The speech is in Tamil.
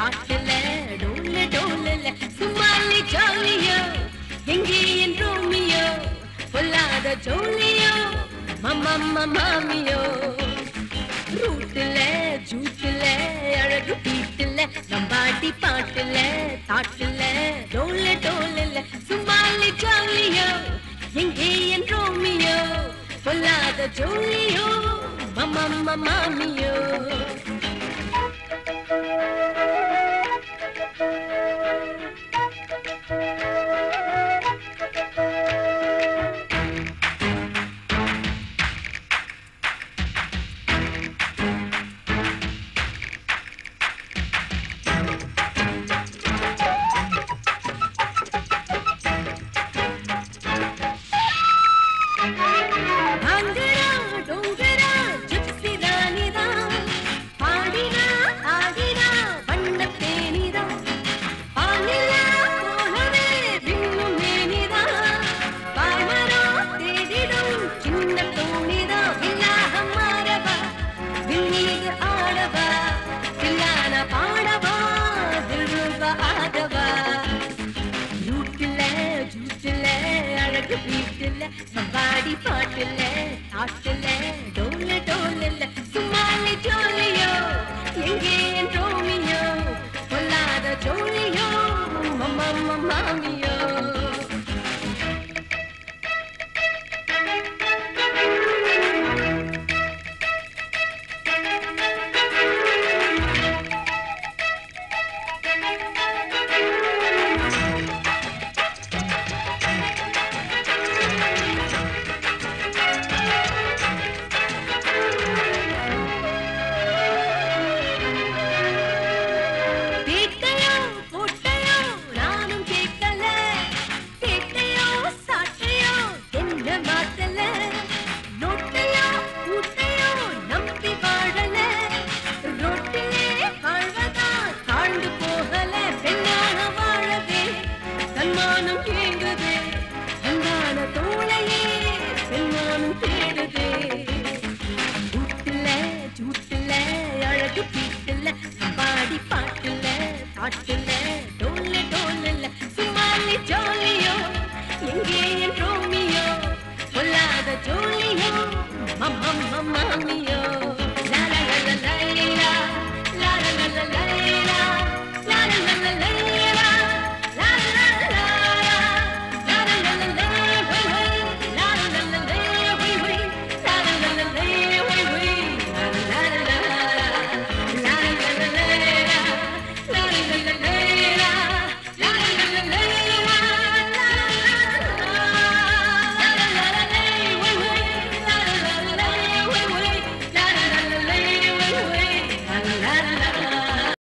பாட்டுல டோல டோலல சும்மாலி ஜாலியோ எங்கே என் ரோமியோ பொல்லாத ஜோலியோ மம்மம்ம மாமியோ ரூட்டுல ஜூட்டுல அழகு பீட்டுல நம்பாட்டி பாட்டுல தாட்டுல டோல டோலல சும்மாலி ஜாலியோ எங்கே என் ரோமியோ பொல்லாத ஜோலியோ மம்மம்ம மாமியோ ஆந்திரா டோங்கரா ஜிப்சி ராணிதா பாடினா ஆடினா வண்ண தேனிதா பாலிலா போலவே விண்ணும் மேனிதா பாமரா தேடிடும் சின்ன தோணிதா வில்லாக மாறவா விண்ணீது ஆடவா வில்லான பாடவா திரும்ப ஆடவா ரூட்டுல ஜூட்டுல அழகு வீட்டுல சம்பாடி பாட்டுல ஆட்டுல டோல டோலல சும்மாலி ஜோலியோ எங்கே என் ரோமியோ பொல்லாத ஜோலியோ மம்மம்ம மாமியோ